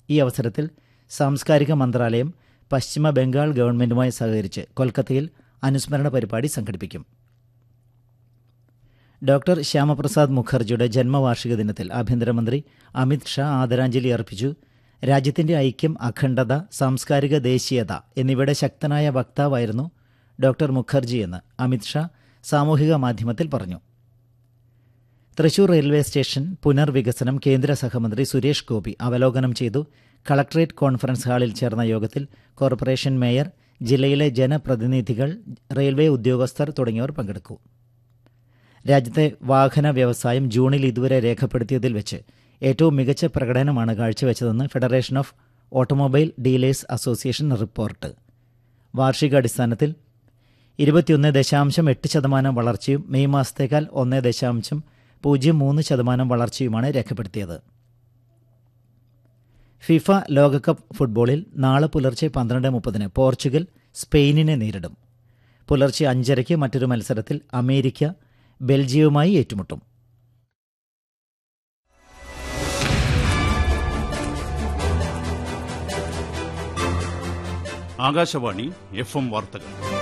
ഈ അവസരത്തിൽ സാംസ്കാരിക മന്ത്രാലയം പശ്ചിമ ബംഗാൾ ഗവൺമെന്റുമായി സഹകരിച്ച് കൊൽക്കത്തയിൽ അനുസ്മരണ പരിപാടി സംഘടിപ്പിക്കും ഡോക്ടർ ശ്യാമപ്രസാദ് മുഖർജിയുടെ ജന്മവാർഷിക ദിനത്തിൽ ആഭ്യന്തരമന്ത്രി അമിത് ഷാ ആദരാഞ്ജലി അർപ്പിച്ചു രാജ്യത്തിന്റെ ഐക്യം അഖണ്ഡത സാംസ്കാരിക ദേശീയത എന്നിവയുടെ ശക്തനായ വക്താവായിരുന്നു ഡോക്ടർ മുഖർജി എന്ന് അമിത് ഷാ സാമൂഹിക മാധ്യമത്തിൽ പറഞ്ഞു തൃശൂർ റെയിൽവേ സ്റ്റേഷൻ പുനർവികസനം കേന്ദ്ര സഹമന്ത്രി സുരേഷ് ഗോപി അവലോകനം ചെയ്തു കളക്ട്രേറ്റ് കോൺഫറൻസ് ഹാളിൽ ചേർന്ന യോഗത്തിൽ കോർപ്പറേഷൻ മേയർ ജില്ലയിലെ ജനപ്രതിനിധികൾ റെയിൽവേ ഉദ്യോഗസ്ഥർ തുടങ്ങിയവർ പങ്കെടുത്തു രാജ്യത്തെ വാഹന വ്യവസായം ജൂണിൽ ഇതുവരെ രേഖപ്പെടുത്തിയതിൽ വെച്ച് ഏറ്റവും മികച്ച പ്രകടനമാണ് കാഴ്ചവെച്ചതെന്ന് federation of automobile dealers association report വാർഷികാടിസ്ഥാനത്തിൽ ഇരുപത്തിയൊന്ന് ദശാംശം എട്ട് ശതമാനം വളർച്ചയും മെയ് മാസത്തേക്കാൾ ഒന്ന് ദശാംശം പൂജ്യം മൂന്ന് ശതമാനം വളർച്ചയുമാണ് രേഖപ്പെടുത്തിയത് ഫിഫ ലോകകപ്പ് ഫുട്ബോളിൽ നാളെ പുലർച്ചെ പന്ത്രണ്ട് മുപ്പതിന് പോർച്ചുഗൽ സ്പെയിനിനെ നേരിടും പുലർച്ചെ അഞ്ചരയ്ക്ക് മറ്റൊരു മത്സരത്തിൽ അമേരിക്ക ബെൽജിയവുമായി ഏറ്റുമുട്ടും ആകാശവാണി എഫ് എം വാർത്തകൾ